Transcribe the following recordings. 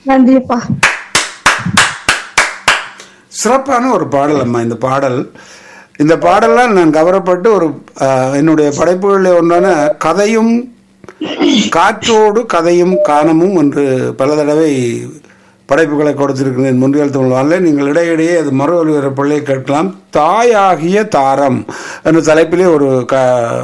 நன்றிப்பா சிறப்பான ஒரு பாடல் அம்மா இந்த பாடல் இந்த பாடல்லாம் நான் கவரப்பட்டு ஒரு அஹ், என்னுடைய படைப்புகளில் ஒன்றான கதையும் காற்றோடு கதையும் காணமும் என்று பல தடவை படைப்புகளை கொடுத்திருக்கிறேன் முன்றியல் தமிழ் வானிலை நீங்கள் இடையிடையே அது மறு ஒலிபரப்பிலே கேட்கலாம் தாயாகிய தாரம் என்ற தலைப்பிலே ஒரு க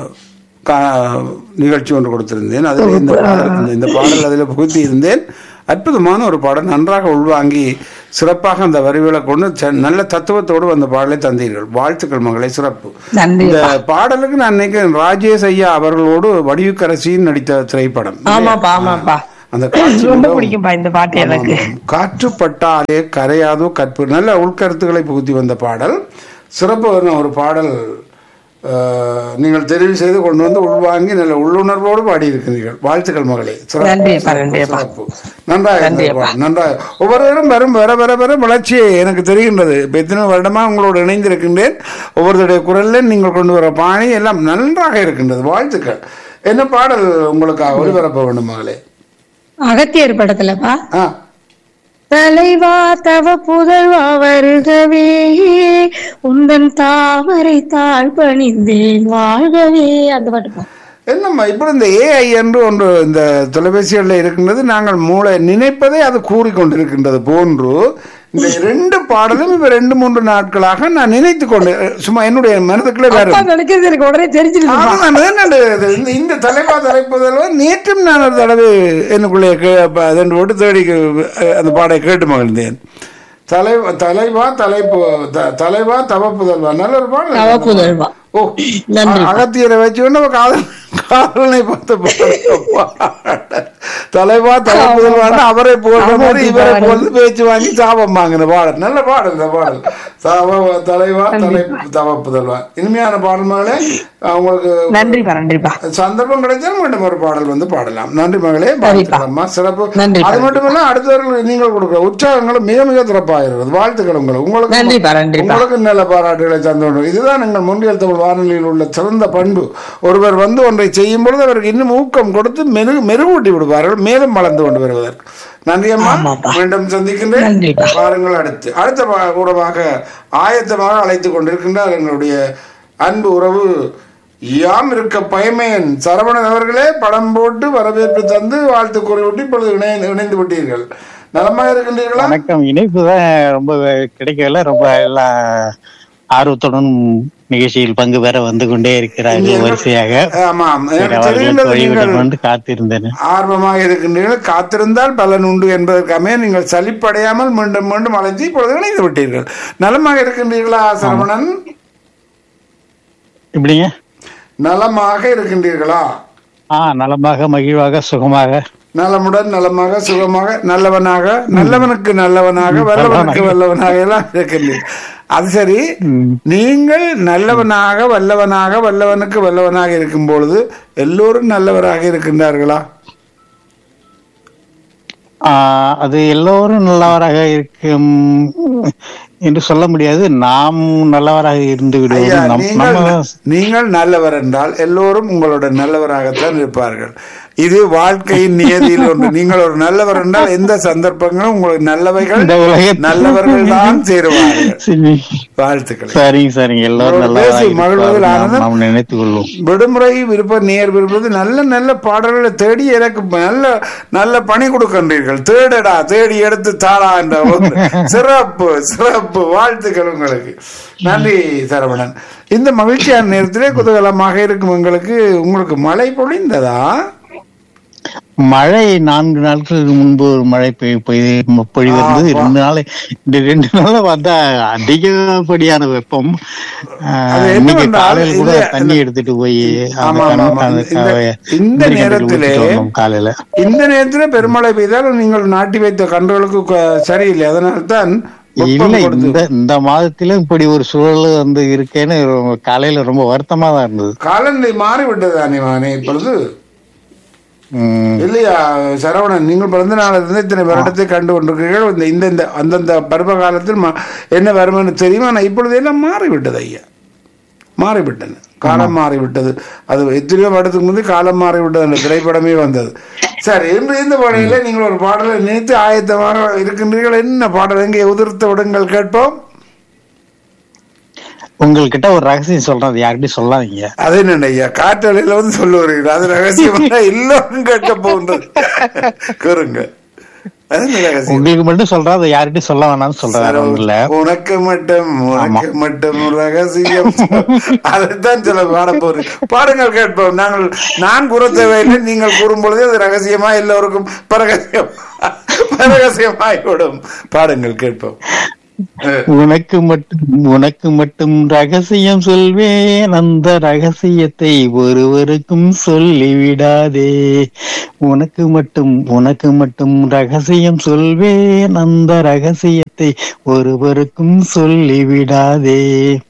கா- நிகழ்ச்சி ஒன்று கொடுத்திருந்தேன் அதில் இந்த பாடல் இந்த- இந்த பாடல் அதில் புகுத்தி இருந்தேன் அற்புதமான ஒரு பாடல் நன்றாக உள்வாங்கி சிறப்பாக அந்த வரிகளை கொண்டு ச- நல்ல தத்துவத்தோடு அந்த பாடலை தந்தீர்கள் வாழ்த்துக்கள் மகளே சிறப்பு நன்றி இந்த பாடலுக்கு நான் நினைக்கிறேன் ராஜேஷ் ஐயா அவர்களோடு வடிவுக்கரசியின் நடித்த திரைப்படம் ஆமாப்பா ஆமாப்பா அந்த காட்சி ரொம்ப மிகவும் பிடிக்கும்பா இந்த பாட்டு எனக்கு காற்று பட்டாலே கரையாதோ கற்பு நல்ல உள்கருத்துக்களை புகுத்தி வந்த பாடல் சிறப்பு ஒரு பாடல் அஹ், நீங்கள் தெரிவு செய்து கொண்டு வந்து உள்வாங்கி நல்ல உள்ளுணர்வோடு பாடியிருக்கிறீர்கள் வாழ்த்துக்கள் மகளே சிறப்பு, நன்றிப்பா, சிறப்பு, நன்றிப்பா. சிறப்பு. நன்றாக இருந்தது நன்றிப்பா. பாடல், நன்றாக ஒவ்வொருவரும் வரும் வர வர வர வளர்ச்சி எனக்கு தெரிகின்றது இப்ப எத்தனை வருடமா உங்களோடு இணைந்திருக்கின்றேன் ஒவ்வொருத்தருடைய குரல்ல நீங்கள் கொண்டு வர பாணி எல்லாம் நன்றாக இருக்கின்றது வாழ்த்துக்கள் என்ன பாடல் உங்களுக்காக ஒளிபரப்ப வேண்டும் மகளே அகத்தியர் படத்துலப்பா ஆ தலைவா தவ புதல்வா வருகவே உந்தன் தாமரை தாழ் பணிந்தேன் வாழ்கவே அந்த பாட்டுப்பா என்னம்மா இப்படி இந்த ஏஐ என்று ஒன்று இந்த தொலைபேசிகளில் இருக்கின்றது நாங்கள் மூளை நினைப்பதை அது கூறிக்கொண்டிருக்கின்றது போன்று இந்த ரெண்டு பாடலும் இப்ப ரெண்டு மூன்று நாட்களாக நான் நினைத்து கொண்டு சும்மா என்னுடைய மனதுக்குள்ளே வேறு அப்பா நினைக்கிறது எனக்கு உடனே தெரிஞ்சிருப்பா ஆமா, நான் என்னண்டு இது? இந்த- இந்த தலைப்பா தலைப்புதல் நேற்றும் நான் ஒரு தடவை எனக்குள்ளே கே- ப- அதன் போட்டு தேடி அஹ், அந்த பாடை கேட்டு மகிழ்ந்தேன் தலைவா தலைவா தலைப்பு த- தலைவா தவப்புதல்வா நல்ல ஒரு பாடல் தவ புதல்வா ஓ நன்றி. அ- அகத்தியரை வச்சு கொண்டு நம்ம காதல் காதலனை பார்த்து பாடல். தலைவா தவப்புதல்வான்னு அவரை போடுற மாதிரி இவரை போட்டு பேச்சு வாங்கி சாபம் வாங்கின பாடல் நல்ல பாடல் இந்த பாடல் தவ தலைவா தலை தவப்புதல்வா இனிமையான பாடல் மகளே அவங்களுக்கு நன்றிப்பா நன்றிப்பா சந்தர்ப்பம் கிடைச்சால் மீண்டும் ஒரு பாடல் வந்து பாடலாம் நன்றி மகளே வாழ்த்துக்களம்மா சிறப்பு நன்றிப்பா. அது மட்டுமல்ல அடுத்தவர்கள் நீங்கள் கொடுக்குற உற்சாகங்களும் மிக மிக சிறப்பாக இருக்கிறது வாழ்த்துக்கள் உங்களுக்கு உங்களுக்கு நன்றிப்பா நன்றிப்பா உங்களுக்கு நல்ல பாராட்டுகளை தந்து இதுதான் எங்கள் முன்னியல் தமிழ் வானொலியில் உள்ள சிறந்த பண்பு ஒருவர் வந்து ஒன்றை செய்யும் பொழுது அவருக்கு இன்னும் ஊக்கம் கொடுத்து மெரு மெருகூட்டி விடுவார்கள் மேலும் வளர்ந்து கொண்டு வருவதற்கு நன்றி அம்மா ஆமாப்பா. மீண்டும் சந்திக்கின்றேன் நன்றிப்பா. பாருங்கள் அடுத்து அடுத்த பா- கூடமாக ஆயத்தமாக அழைத்துக் கொண்டிருக்கின்றார் எங்களுடைய அன்பு உறவு யாம் இருக்க பயமேன் சரவணன் அவர்களே படம் போட்டு வரவேற்பு தந்து வாழ்த்து கூறிவிட்டு இப்பொழுது இணை- இணைந்து விட்டீர்கள் நலமாக இருக்கின்றீர்களா வணக்கம் இணைப்பு தான் ரொம்ப கிடைக்கல ரொம்ப எல்லாம் ஆர்வத்துடன் நிகழ்ச்சியில் பங்கு பெற வந்து கொண்டே இருக்கிறார்கள் வரிசையாக ஆமாம் சரி, எனக்கு அவர்கள் தெரிகின்றது வழிவிட நீங்கள் கொண்டு காத்திருந்தேன் ஆர்வமாக இருக்கின்றீர்கள் காத்திருந்தால் பலன் உண்டு என்பதற்காக நீங்கள் சலிப்படையாமல் மீண்டும் மீண்டும் அழைத்து இப்பொழுது இணைந்து விட்டீர்கள் நலமாக இருக்கின்றீர்களா சரவணன் இப்படிங்க நலமாக இருக்கின்றீர்களா ஆ நலமாக மகிழ்வாக சுகமாக நலமுடன் நலமாக சுகமாக நல்லவனாக நல்லவனுக்கு நல்லவனாக வல்லவனுக்கு வல்லவனாக எல்லாம் இருக்கின்றீர்கள் அது சரி நீங்கள் நல்லவனாக வல்லவனாக வல்லவனுக்கு வல்லவனாக இருக்கும் பொழுது எல்லோரும் நல்லவராக இருக்கின்றார்களா ஆ, அது எல்லோரும் நல்லவராக இருக்கும் என்று சொல்ல முடியாது நாம் நல்லவராக இருந்து விடுவது ஐயா நம்- நீங்கள் நம்ம நீங்கள் நல்லவர் என்றால் எல்லோரும் உங்களோட நல்லவராகத்தான் இருப்பார்கள் இது வாழ்க்கையின் நியதியில் ஒன்று நீங்கள் ஒரு நல்லவர் என்றால் எந்த சந்தர்ப்பங்களும் உங்களுக்கு நல்லவைகள் இந்த உலகத்தில் நல்லவர்கள் தான் சேருவார்கள் சரி. வாழ்த்துக்கள் சரிங்க சரிங்க எல்லோரும் உங்களோட நல்லவராக பேசி மகிழ்வதில் இருப்பார்கள். நாம் ஆனந்தம். நாம் நினைத்துக் கொள்வோம் விடுமுறை விருப்ப நேர் விருப்பது நல்ல நல்ல பாடல்களை தேடி எனக்கு நல்ல நல்ல பணி கொடுக்கின்றீர்கள் தேடடா தேடி எடுத்து தாடா என்ற ஒன்று சிறப்பு சிறப்பு வாழ்த்துக்கள் உங்களுக்கு நன்றி சரவணன் இந்த மகிழ்ச்சியான நேரத்திலே குதூகலமாக இருக்கும் எங்களுக்கு உங்களுக்கு மழை பொழிந்ததா மழை நான்கு நாட்களுக்கு முன்பு ஒரு மழை பெய்- பெய்து- பொழிந்திருந்தது ஆமா. ரெண்டு நாள் இந்த ரெண்டு நாள்ல பார்த்தா அதிகப்படியான வெப்பம் ஆஹ், அது இன்னைக்கு என்னவென்றால் காலையில கூட இது- தண்ணி எடுத்துட்டு போய் அந்த ஆமா, கண்- ஆமா. அந்த இந்த- க- இந்த முந்திரி கண்டையில நேரத்திலே- ஊத்திட்டு வந்தோம் காலையில இந்த நேரத்தில் பெருமழை பெய்தால் நீங்கள் நாட்டி வைத்த கன்றுகளுக்கு க- சரியில்லை அதனால்தான் வெப்பம் இல்ல கொடுத்து- இந்த இந்த மாதத்திலும் இப்படி ஒரு சூழல் வந்து இருக்கேன்னு ரொம்ப- காலையில ரொம்ப வருத்தமா தான் இருந்தது காலநிலை மாறிவிட்டது அனிமானே இப்பொழுது உம், இல்லையா சரவணன் நீங்கள் பிறந்த நாளிலிருந்து இத்தனை வருடத்தை கண்டு கொண்டிருக்கிறீர்கள் இந்த இந்த இந்த அந்தந்த பருவ காலத்தில் ம- என்ன வரும்னு தெரியும் ஆனால் இப்பொழுது எல்லாம் மாறிவிட்டது ஐயா மாறிவிட்டன காலம் மாறிவிட்டது அது எத்தனையோ வருடத்துக்கு முந்தைய காலம் மாறிவிட்டது அந்த திரைப்படமே வந்தது சரி இன்று இந்த பாடலில் நீங்கள் ஒரு பாடலை நினைத்து ஆயத்தமாக இருக்கின்றீர்கள் என்ன பாடல் எங்கே உதிர்த்த விடுங்கள் கேட்போம் உங்கள்கிட்ட ஒரு ரகசியம் சொல்றேன் அது யார்கிட்டயும் சொல்லாதீங்க அது என்ன ஐயா காற்றலையில வந்து சொல்லுவீர்கள் அது ரகசியமா எல்லோரும் கேட்க போன்றது கூறுங்க அது என்ன ரகசியம் உங்களுக்கு மட்டும் சொல்றேன் அதை யார்கிட்டயும் சொல்ல வேணாம்னு சொல்றேன் வேற ஒண்ணும் இல்ல உனக்கு மட்டும் உனக்கு மட்டும் ரகசியம் அதைத்தான் சொல்ல பாட போறேன் பாடுங்கள் கேட்போம் நாங்கள் நான் கூற தேவையில்லை நீங்கள் கூறும் பொழுது அது ரகசியமா எல்லோருக்கும் பரகசியம் பரகசியமாகிவிடும் பாடுங்கள் கேட்போம் அஹ், உனக்கு மட்டும் உனக்கு மட்டும் ரகசியம் சொல்வேன் அந்த ரகசியத்தை ஒருவருக்கும் சொல்லிவிடாதே உனக்கு மட்டும் உனக்கு மட்டும் ரகசியம் சொல்வேன் அந்த ரகசியத்தை ஒருவருக்கும் சொல்லிவிடாதே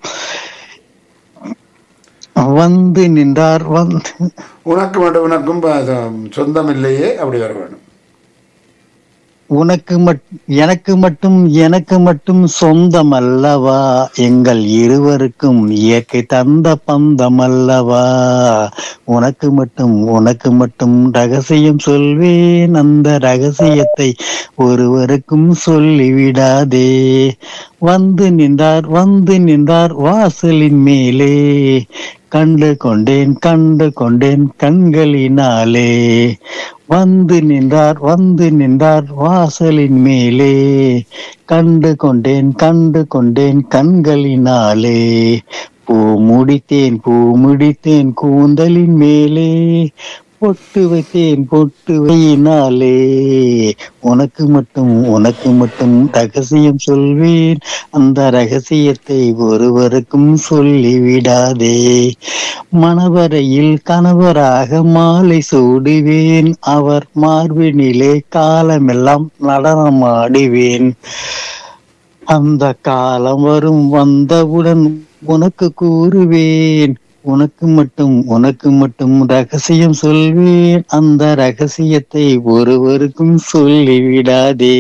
வந்து நின்றார் வந்து உனக்கு மட்டும் உனக்கும் ப- சொந்தம் இல்லையே அப்படி வர வேண்டும் உனக்கு மட் எனக்கு மட்டும் எனக்கு மட்டும் சொந்தம் அல்லவா எங்கள் இருவருக்கும் இயற்கை தந்த பந்தம் அல்லவா உனக்கு மட்டும் உனக்கு மட்டும் ரகசியம் சொல்வேன் அந்த ரகசியத்தை ஒருவருக்கும் சொல்லிவிடாதே வந்து நின்றார் வந்து நின்றார் வாசலின் மேலே கண்டு கொண்டேன் கண்டு கொண்டேன் கண்களினாலே வந்து நின்றார் வந்து நின்றார் வாசலின் மேலே கண்டு கொண்டேன் கண்டு கொண்டேன் கண்களினாலே பூ முடித்தேன் பூ முடித்தேன் கூந்தலின் மேலே பொட்டு வைத்தேன் பொட்டு வையினாலே உனக்கு மட்டும் உனக்கு மட்டும் ரகசியம் சொல்வேன் அந்த ரகசியத்தை ஒருவருக்கும் சொல்லிவிடாதே மணவரையில் கணவராக மாலை சூடுவேன் அவர் மார்பினிலே காலமெல்லாம் நடனமாடுவேன் அந்த காலம் வரும் வந்தவுடன் உனக்கு கூறுவேன் உனக்கு மட்டும் உனக்கு மட்டும் ரகசியம் சொல்வேன் அந்த ரகசியத்தை ஒருவருக்கும் சொல்லிவிடாதே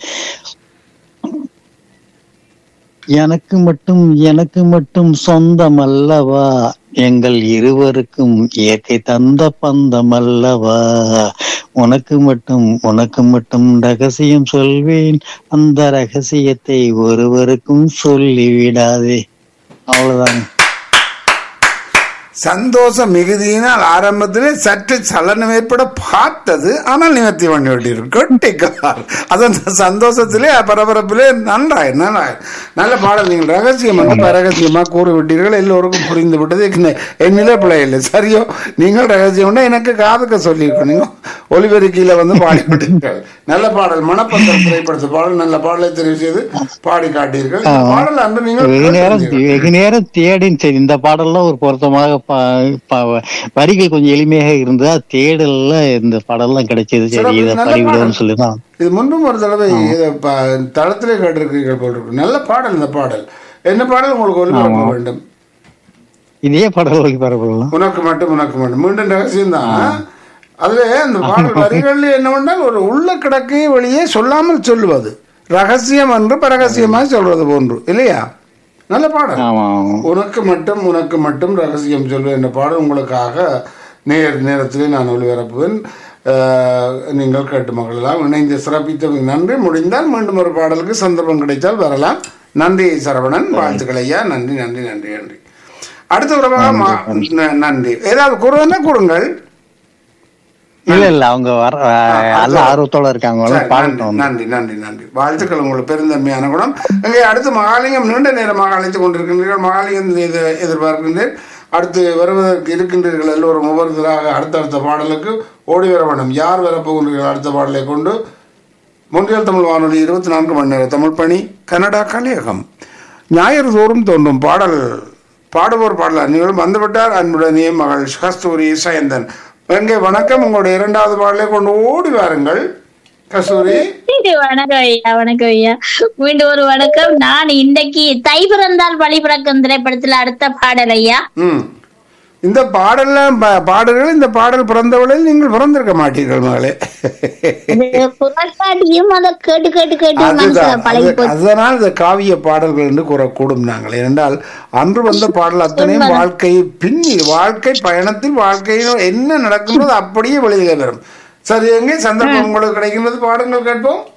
எனக்கு மட்டும் எனக்கு மட்டும் சொந்தம் அல்லவா எங்கள் இருவருக்கும் இயற்கை தந்த பந்தம் அல்லவா உனக்கு மட்டும் உனக்கு மட்டும் ரகசியம் சொல்வேன் அந்த ரகசியத்தை ஒருவருக்கும் சொல்லிவிடாதே அவ்வளவுதான் சந்தோஷ மிகுதியினால் ஆரம்பத்திலே சற்று சலனம் ஏற்பட பார்த்தது ஆனால் நிவர்த்தி பண்ணி விட்டீர்கள் கொட்டிக்கார் அது அந்த சந்தோஷத்திலே பரபரப்பிலே நன்றாய் நன்றாய் நல்ல பாடல் நீங்கள் ரகசியம் வந்து பரகசியமாக கூறி விட்டீர்கள் எல்லோருக்கும் புரிந்து விட்டது என்ன- என்னிலே பிள்ளை இல்லை சரியோ நீங்கள் ரகசியம்னா எனக்கு காதுக்க சொல்லியிருக்கோம் நீங்கள் ஒலிபெருக்கியில வந்து பாடி விட்டீர்கள் நல்ல பாடல் மணப்பந்தல் திரைப்படத்து பாடல் நல்ல பாடலை தெரிவு செய்து பாடி காட்டீர்கள் இந்த பாடல் அன்று நீங்கள் வெகு நேரம் கேட்டிருந்தீர்கள். வெகு நேரம் தேடி சரி இந்த பாடல்லாம் ஒரு பொருத்தமாக ப- ப- வரிகள் கொஞ்சம் எளிமையாக இருந்ததா தேடல்ல இந்த பாடல்லாம் கிடைச்சது சரி சிறப்பு, இதை நல்ல பதிவிடுவோம்னு பாடல். சொல்லிதான் இது முன்பும் ஒரு தடவை இதை ப- தளத்திலே கேட்டிருக்கீர்கள் போல் இருக்கு நல்ல பாடல் இந்த பாடல் என்ன பாடல் உங்களுக்கு ஒளிபரப்ப வேண்டும் இதே பாடல் ஒளிபரப்பலாம் உனக்கு மட்டும் உனக்கு மட்டும் மீண்டும் ரகசியம் தான் அதுல அந்த பாடல் வரிகள் என்னவென்றால் ஒரு உள்ள கிடக்கையை வெளியே சொல்லாமல் சொல்லுவது ரகசியம் என்று பரகசியமாக சொல்வது போன்று இல்லையா நல்ல பாடல் ஆமா உனக்கு மட்டும் உனக்கு மட்டும் ரகசியம் சொல்வேன் என்ற பாடல் உங்களுக்காக நேர் நேரத்திலே நான் ஒளிபரப்புவேன் அஹ், நீங்கள் கேட்டு மகளெல்லாம் இணைந்து சிறப்பித்தவங்க நன்றி முடிந்தால் மீண்டும் ஒரு பாடலுக்கு சந்தர்ப்பம் கிடைத்தால் வரலாம் நன்றி சரவணன் வாழ்த்துக்கள் ஐயா நன்றி நன்றி நன்றி நன்றி அடுத்த உறவாக மா- ந- நன்றி ஏதாவது கூறுவதுன்னா கூறுங்கள் இல்ல இல்ல அவங்க வர நல்ல ஆர்வத்தோட இருக்காங்க சரி, பாடட்டும் நன்றி நன்றி நன்றி வாழ்த்துக்கள் உங்களுக்கு பெருந்தன்மையான குணம் அங்கே அடுத்து மகாலிங்கம் நீண்ட நேரமாக அழைத்துக் கொண்டிருக்கின்றீர்கள் மகாலிங்கம் இது எதிர்பார்க்கின்றேன் அடுத்து வருவதற்கு இருக்கின்றீர்கள் எல்லோரும் ஒவ்வொருத்தராக அடுத்தடுத்த பாடலுக்கு ஓடி வர வேண்டும் யார் வரப்போகின்றீர்கள் அடுத்த பாடலை கொண்டு முன்றியல் தமிழ் வானொலி இருபத்தி நான்கு மணி நேர தமிழ் பணி கனடா கலையகம் ஞாயிறு தோறும் தோன்றும் பாடல் பாடுவோர் பாடல் நீங்களும் வந்துவிட்டார் அன்புடனே மகள் கஸ்தூரி சயந்தன் எங்கே வணக்கம் உங்களுடைய இரண்டாவது பாடலை கொண்டு ஓடி வாருங்கள் கஸ்தூரி வணக்கம் ஐயா வணக்கம் ஐயா மீண்டும் ஒரு வணக்கம் நான் இன்றைக்கு தை பிறந்தால் வழி பிறக்கும் திரைப்படத்துல அடுத்த பாடல் ஐயா ம் இந்த பாடல்லாம் பா- பாடல்கள் இந்த பாடல் பிறந்தவளில் நீங்கள் பிறந்திருக்க மாட்டீர்கள் மகளே அது புறக்காட்டியும் அதை கேட்டு கேட்டு கேட்டு மனசுல அதுதான் பழகி அது- போச்சு அதனால் இந்த காவிய பாடல்கள் என்று கூறக்கூடும் நாங்கள் ஏனென்றால் அன்று வந்த பாடல் அத்தனையும் வாழ்க்கை பின்னி வாழ்க்கை பயணத்தில் வாழ்க்கையில் என்ன நடக்கின்றது அப்படியே வெளியில வரும் சரி எங்கே சந்தர்ப்பம் உங்களுக்கு கிடைக்கின்றது பாடங்கள் கேட்போம்